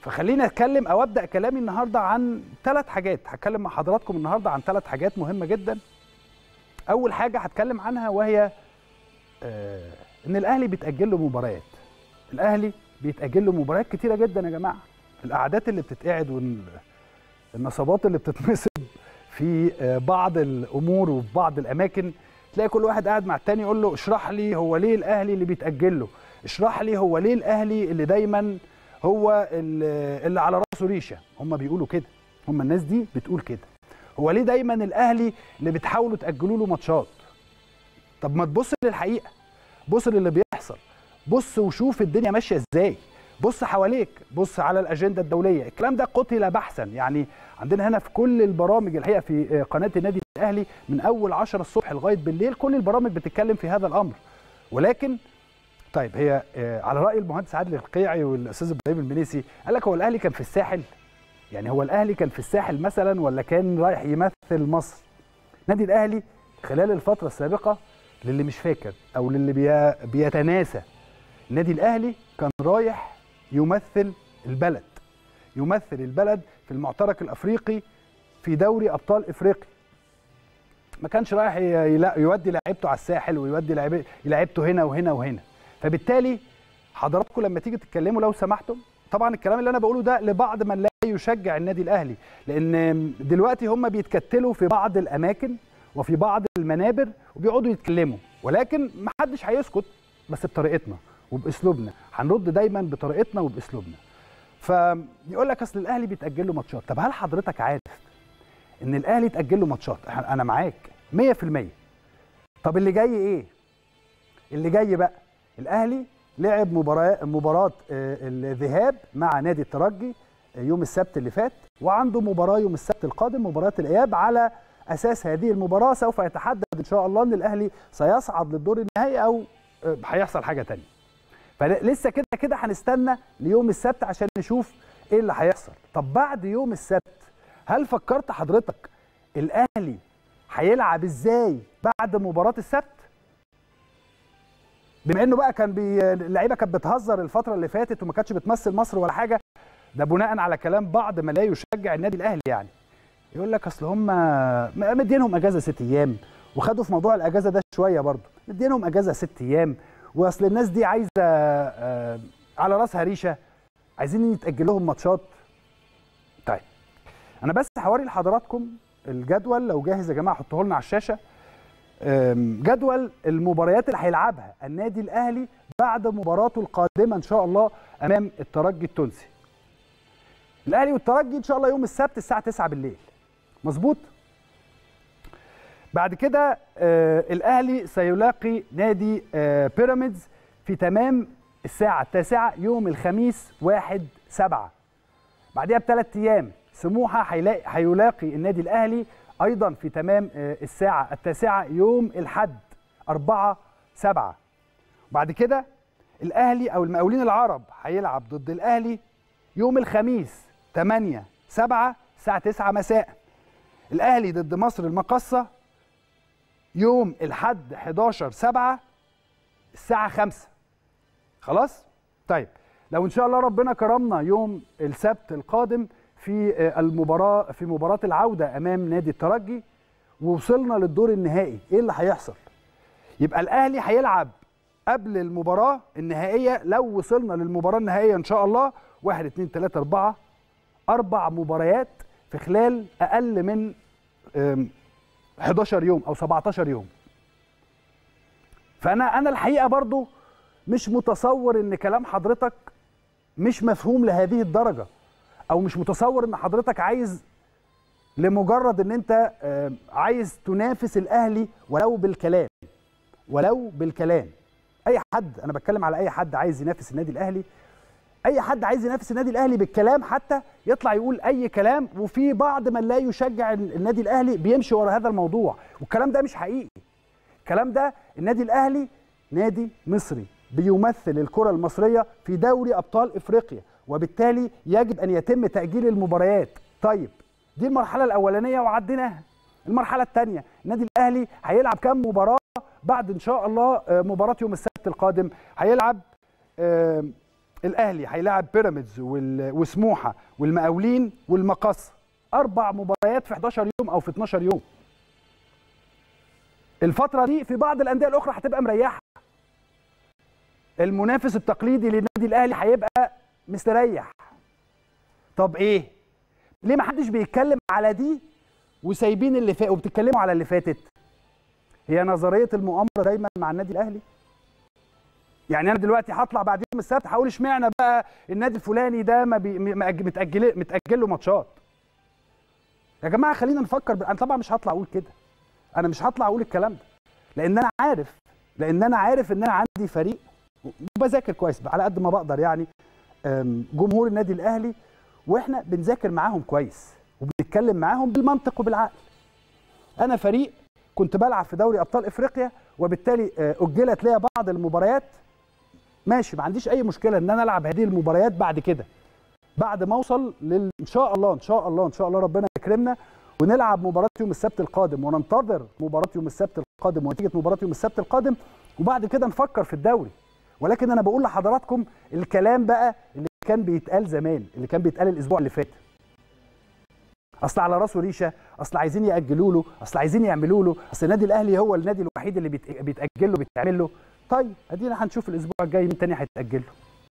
فخليني اتكلم او ابدا كلامي النهارده عن ثلاث حاجات هتكلم مع حضراتكم النهارده عن ثلاث حاجات مهمه جدا اول حاجه هتكلم عنها وهي آه ان الاهلي بيتاجل له مباريات الاهلي بيتاجل له مباريات كتيره جدا يا جماعه الاعداد اللي بتتقعد والنصابات اللي بتتنصب في آه بعض الامور وفي بعض الاماكن تلاقي كل واحد قاعد مع التاني يقول له اشرح لي هو ليه الاهلي اللي بيتاجل له اشرح لي هو ليه الاهلي اللي دايما هو اللي على راسه ريشه هم بيقولوا كده هم الناس دي بتقول كده هو ليه دايما الاهلي اللي بتحاولوا تاجلوا له ماتشات طب ما تبص للحقيقه بص للي بيحصل بص وشوف الدنيا ماشيه ازاي بص حواليك بص على الاجنده الدوليه الكلام ده قتل بحثا يعني عندنا هنا في كل البرامج الحقيقه في قناه النادي الاهلي من اول 10 الصبح لغايه بالليل كل البرامج بتتكلم في هذا الامر ولكن طيب هي على راي المهندس عادل القيعي والاستاذ ابراهيم المنيسي قال لك هو الاهلي كان في الساحل يعني هو الاهلي كان في الساحل مثلا ولا كان رايح يمثل مصر نادي الاهلي خلال الفتره السابقه للي مش فاكر او للي بي... بيتناسى النادي الاهلي كان رايح يمثل البلد يمثل البلد في المعترك الافريقي في دوري ابطال افريقيا ما كانش رايح يودي لعيبته على الساحل ويودي لعيبته هنا وهنا وهنا فبالتالي حضراتكم لما تيجي تتكلموا لو سمحتم طبعا الكلام اللي انا بقوله ده لبعض من لا يشجع النادي الاهلي لان دلوقتي هم بيتكتلوا في بعض الاماكن وفي بعض المنابر وبيقعدوا يتكلموا ولكن ما حدش هيسكت بس بطريقتنا وباسلوبنا هنرد دايما بطريقتنا وباسلوبنا فيقول لك اصل الاهلي بيتاجل له ماتشات طب هل حضرتك عارف ان الاهلي اتاجل له ماتشات انا معاك 100% طب اللي جاي ايه اللي جاي بقى الاهلي لعب مباراه مباراه الذهاب مع نادي الترجي يوم السبت اللي فات وعنده مباراه يوم السبت القادم مباراه الاياب على اساس هذه المباراه سوف يتحدد ان شاء الله ان الاهلي سيصعد للدور النهائي او هيحصل حاجه ثانيه فلسه كده كده هنستنى ليوم السبت عشان نشوف ايه اللي هيحصل طب بعد يوم السبت هل فكرت حضرتك الاهلي هيلعب ازاي بعد مباراه السبت بما انه بقى كان بي... اللعيبه كانت بتهزر الفتره اللي فاتت وما كانتش بتمثل مصر ولا حاجه ده بناء على كلام بعض ما لا يشجع النادي الاهلي يعني يقول لك اصل هم مدينهم اجازه ست ايام وخدوا في موضوع الاجازه ده شويه برضه مدينهم اجازه ست ايام واصل الناس دي عايزه آه على راسها ريشه عايزين يتاجل لهم ماتشات طيب انا بس هوري لحضراتكم الجدول لو جاهز يا جماعه حطوه لنا على الشاشه جدول المباريات اللي هيلعبها النادي الاهلي بعد مباراته القادمه ان شاء الله امام الترجي التونسي. الاهلي والترجي ان شاء الله يوم السبت الساعه 9 بالليل. مظبوط؟ بعد كده آه الاهلي سيلاقي نادي آه بيراميدز في تمام الساعه التاسعه يوم الخميس 1 7 بعدها بثلاث ايام سموحه هيلاقي النادي الاهلي ايضا في تمام الساعه التاسعه يوم الحد 4 7 بعد كده الاهلي او المقاولين العرب هيلعب ضد الاهلي يوم الخميس 8 7 الساعه 9 مساء الاهلي ضد مصر المقصه يوم الحد 11 7 الساعه 5 خلاص طيب لو ان شاء الله ربنا كرمنا يوم السبت القادم في المباراه في مباراه العوده امام نادي الترجي ووصلنا للدور النهائي ايه اللي هيحصل يبقى الاهلي هيلعب قبل المباراه النهائيه لو وصلنا للمباراه النهائيه ان شاء الله 1 2 3 4 اربع مباريات في خلال اقل من 11 يوم او 17 يوم فانا انا الحقيقه برضو مش متصور ان كلام حضرتك مش مفهوم لهذه الدرجه او مش متصور ان حضرتك عايز لمجرد ان انت عايز تنافس الاهلي ولو بالكلام ولو بالكلام اي حد انا بتكلم على اي حد عايز ينافس النادي الاهلي اي حد عايز ينافس النادي الاهلي بالكلام حتى يطلع يقول اي كلام وفي بعض من لا يشجع النادي الاهلي بيمشي ورا هذا الموضوع والكلام ده مش حقيقي الكلام ده النادي الاهلي نادي مصري بيمثل الكره المصريه في دوري ابطال افريقيا وبالتالي يجب ان يتم تاجيل المباريات طيب دي المرحله الاولانيه وعديناها المرحله الثانيه النادي الاهلي هيلعب كام مباراه بعد ان شاء الله مباراه يوم السبت القادم هيلعب الاهلي هيلاعب بيراميدز وال- وسموحه والمقاولين والمقص اربع مباريات في 11 يوم او في 12 يوم الفتره دي في بعض الانديه الاخرى هتبقى مريحه المنافس التقليدي للنادي الاهلي هيبقى مستريح طب ايه ليه ما حدش بيتكلم على دي وسايبين اللي فات وبتتكلموا على اللي فاتت هي نظريه المؤامره دايما مع النادي الاهلي يعني انا دلوقتي هطلع بعد يوم السبت هقول اشمعنى بقى النادي الفلاني ده ما بي... م- مأج- متاجل متاجل له ماتشات يا جماعه خلينا نفكر ب... انا طبعا مش هطلع اقول كده انا مش هطلع اقول الكلام ده لان انا عارف لان انا عارف ان انا عندي فريق وبذاكر كويس على قد ما بقدر يعني أم، جمهور النادي الاهلي واحنا بنذاكر معاهم كويس وبنتكلم معاهم بالمنطق وبالعقل انا فريق كنت بلعب في دوري ابطال افريقيا وبالتالي آه، اجلت ليا بعض المباريات ماشي ما عنديش اي مشكله ان انا العب هذه المباريات بعد كده بعد ما اوصل لل... ان شاء الله ان شاء الله ان شاء الله ربنا يكرمنا ونلعب مباراه يوم السبت القادم وننتظر مباراه يوم السبت القادم ونتيجه مباراه يوم السبت القادم وبعد كده نفكر في الدوري ولكن انا بقول لحضراتكم الكلام بقى اللي كان بيتقال زمان اللي كان بيتقال الاسبوع اللي فات اصل على راسه ريشه اصل عايزين ياجلوا له اصل عايزين يعملوا له اصل النادي الاهلي هو النادي الوحيد اللي بيت- بيتاجل له بيتعمل له طيب ادينا هنشوف الاسبوع الجاي مين تاني هيتاجل له